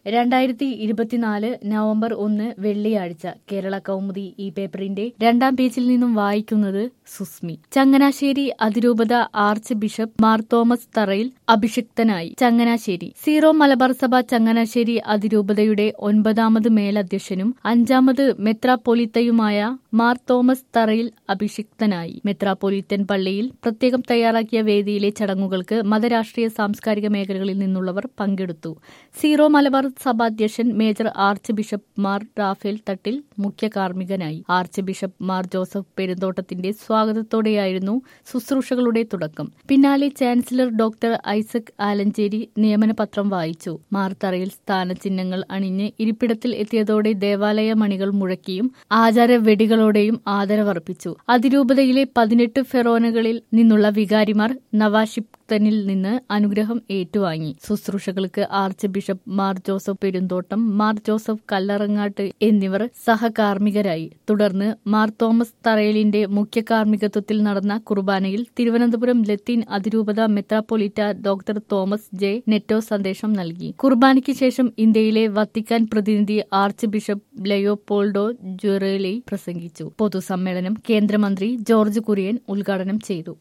രണ്ടായിരത്തി ഇരുപത്തിനാല് നവംബർ ഒന്ന് വെള്ളിയാഴ്ച കേരള കൗമുദി ഈ പേപ്പറിന്റെ രണ്ടാം പേജിൽ നിന്നും വായിക്കുന്നത് സുസ്മി ചങ്ങനാശ്ശേരി അതിരൂപത ആർച്ച് ബിഷപ്പ് മാർ തോമസ് തറയിൽ അഭിഷിക്തനായി ചങ്ങനാശ്ശേരി സീറോ മലബാർ സഭ ചങ്ങനാശ്ശേരി അതിരൂപതയുടെ ഒൻപതാമത് മേലധ്യക്ഷനും അഞ്ചാമത് മെത്രാപ്പൊലിത്തയുമായ മാർ തോമസ് തറയിൽ അഭിഷിക്തനായി മെത്രാപ്പൊലിത്തൻ പള്ളിയിൽ പ്രത്യേകം തയ്യാറാക്കിയ വേദിയിലെ ചടങ്ങുകൾക്ക് മതരാഷ്ട്രീയ സാംസ്കാരിക മേഖലകളിൽ നിന്നുള്ളവർ പങ്കെടുത്തു സീറോ മലബാർ സഭാധ്യക്ഷൻ major arch bishop Mar Raphael Thattil മുഖ്യ കാർമ്മികനായി ആർച്ച് ബിഷപ്പ് മാർ ജോസഫ് പെരുന്തോട്ടത്തിന്റെ സ്വാഗതത്തോടെയായിരുന്നു ശുശ്രൂഷകളുടെ തുടക്കം പിന്നാലെ ചാൻസലർ ഡോക്ടർ ഐസക് ആലഞ്ചേരി നിയമന പത്രം വായിച്ചു മാർത്തറയിൽ സ്ഥാനചിഹ്നങ്ങൾ അണിഞ്ഞ് ഇരിപ്പിടത്തിൽ എത്തിയതോടെ ദേവാലയ മണികൾ മുഴക്കിയും ആചാര വെടികളോടെയും ആദരവർപ്പിച്ചു അതിരൂപതയിലെ പതിനെട്ട് ഫെറോനകളിൽ നിന്നുള്ള വികാരിമാർ നവാഷിപ്തനിൽ നിന്ന് അനുഗ്രഹം ഏറ്റുവാങ്ങി ശുശ്രൂഷകൾക്ക് ആർച്ച് ബിഷപ്പ് മാർ ജോസഫ് പെരുന്തോട്ടം മാർ ജോസഫ് കല്ലറങ്ങാട്ട് എന്നിവർ സഹകാർമ്മികരായി തുടർന്ന് മാർ തോമസ് തറയലിന്റെ മുഖ്യ കാർമ്മികത്വത്തിൽ നടന്ന കുർബാനയിൽ തിരുവനന്തപുരം ലത്തീൻ അതിരൂപത മെത്രാപ്പൊലിറ്റ ഡോക്ടർ തോമസ് ജെ നെറ്റോ സന്ദേശം നൽകി കുർബാനയ്ക്ക് ശേഷം ഇന്ത്യയിലെ വത്തിക്കാൻ പ്രതിനിധി ആർച്ച് ബിഷപ്പ് ലയോപോൾഡോ ജുറേലി പ്രസംഗിച്ചു പൊതുസമ്മേളനം കേന്ദ്രമന്ത്രി ജോർജ് കുര്യൻ ഉദ്ഘാടനം ചെയ്തു